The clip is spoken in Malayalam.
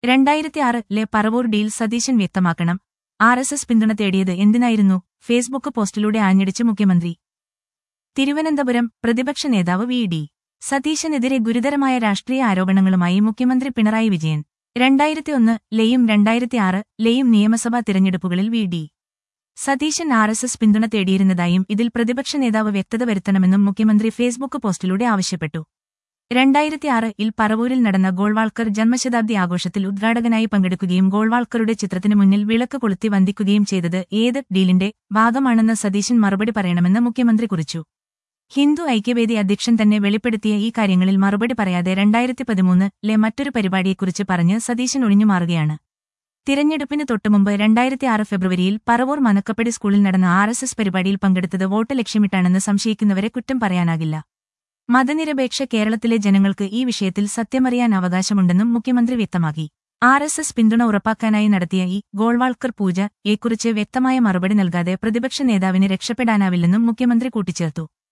രണ്ടായിരത്തി ആറിലെ പറവൂർ ഡീൽ സതീശൻ വ്യക്തമാക്കണം ആർ എസ് എസ് പിന്തുണ തേടിയത് എന്തിനായിരുന്നു ഫേസ്ബുക്ക് പോസ്റ്റിലൂടെ ആഞ്ഞടിച്ച് മുഖ്യമന്ത്രി തിരുവനന്തപുരം പ്രതിപക്ഷ നേതാവ് വി ഡി സതീശനെതിരെ ഗുരുതരമായ രാഷ്ട്രീയ ആരോപണങ്ങളുമായി മുഖ്യമന്ത്രി പിണറായി വിജയൻ രണ്ടായിരത്തി ഒന്ന് ലെയും രണ്ടായിരത്തി ആറ് ലെയും നിയമസഭാ തിരഞ്ഞെടുപ്പുകളിൽ V D Satheesan R S S പിന്തുണ തേടിയിരുന്നതായും ഇതിൽ പ്രതിപക്ഷ നേതാവ് വ്യക്തത വരുത്തണമെന്നും മുഖ്യമന്ത്രി ഫേസ്ബുക്ക് പോസ്റ്റിലൂടെ ആവശ്യപ്പെട്ടു രണ്ടായിരത്തി ആറിൽ പറവൂരിൽ നടന്ന ഗോൾവാൾക്കർ ജന്മശതാബ്ദി ആഘോഷത്തിൽ ഉദ്ഘാടകനായി പങ്കെടുക്കുകയും ഗോൾവാൾക്കറുടെ ചിത്രത്തിനു മുന്നിൽ വിളക്ക് കൊളുത്തി വന്ദിക്കുകയും ചെയ്തത് ഏത് ഡീലിന്റെ ഭാഗമാണെന്ന് സതീശൻ മറുപടി പറയണമെന്ന് മുഖ്യമന്ത്രി കുറിച്ചു ഹിന്ദു ഐക്യവേദി അധ്യക്ഷൻ തന്നെ വെളിപ്പെടുത്തിയ ഈ കാര്യങ്ങളിൽ മറുപടി പറയാതെ രണ്ടായിരത്തി പതിമൂന്നിലെ മറ്റൊരു പരിപാടിയെക്കുറിച്ച് പറഞ്ഞ് സതീശൻ ഒഴിഞ്ഞുമാറുകയാണ് തിരഞ്ഞെടുപ്പിന് തൊട്ടുമുമ്പ് രണ്ടായിരത്തി ആറ് ഫെബ്രുവരിയിൽ പറവൂർ മനക്കപ്പടി സ്കൂളിൽ നടന്ന ആർ എസ് എസ് പരിപാടിയിൽ പങ്കെടുത്തത് വോട്ട് ലക്ഷ്യമിട്ടാണെന്ന് സംശയിക്കുന്നവരെ കുറ്റം പറയാനാകില്ല മതനിരപേക്ഷ കേരളത്തിലെ ജനങ്ങൾക്ക് ഈ വിഷയത്തിൽ സത്യമറിയാൻ അവകാശമുണ്ടെന്നും മുഖ്യമന്ത്രി വ്യക്തമാക്കി ആർ എസ് എസ് പിന്തുണ ഉറപ്പാക്കാനായി നടത്തിയ ഈ ഗോൾവാൾക്കർ പൂജ യെക്കുറിച്ച് വ്യക്തമായ മറുപടി നൽകാതെ പ്രതിപക്ഷ നേതാവിന് രക്ഷപ്പെടാനാവില്ലെന്നും മുഖ്യമന്ത്രി കൂട്ടിച്ചേർത്തു